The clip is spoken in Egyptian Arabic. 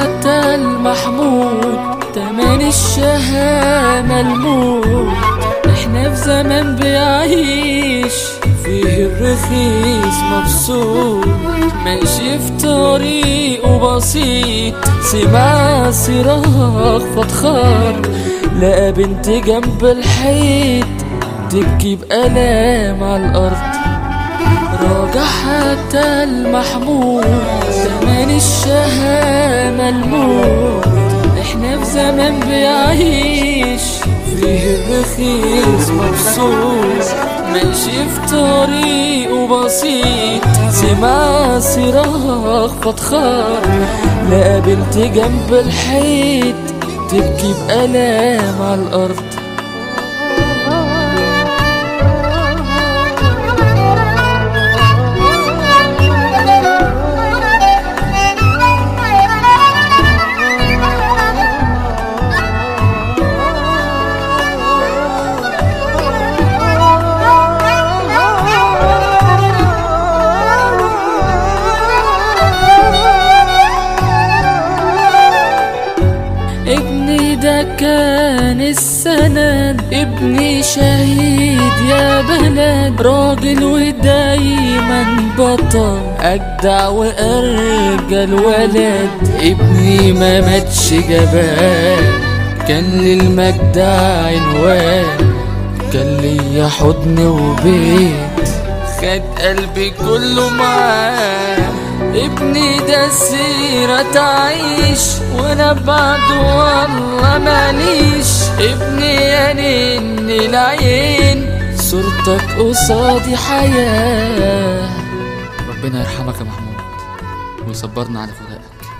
حتى المحمود تمن الشهامة الموت احنا في زمان بيعيش فيه الرخيص مبسوط ماشي في طريقه بسيط سمع صراخ فاتخار لقى بنت جنب الحيط تبكي بألام على الأرض راجع حتى المحمود زمان الشهامة الموت احنا في زمان بيعيش فيه الرخيص مبسوط ماشي في طريقه بسيط سمع صراخ فاتخار لقى بنت جنب الحيط تبكي بألام على الأرض ابني ده كان السند ابني شهيد يا بلد راجل ودايما بطل اجدع وارجى الولد ابني ما ماتش جبان كان للمجد عنوان كان ليا حضن وبيت خد قلبي كله معاه ابني ده سيرة تعيش وانا بعده والله ماليش ابني يا نن العين صورتك قصادي حياة ربنا يرحمك يا محمود ويصبرنا على فراقك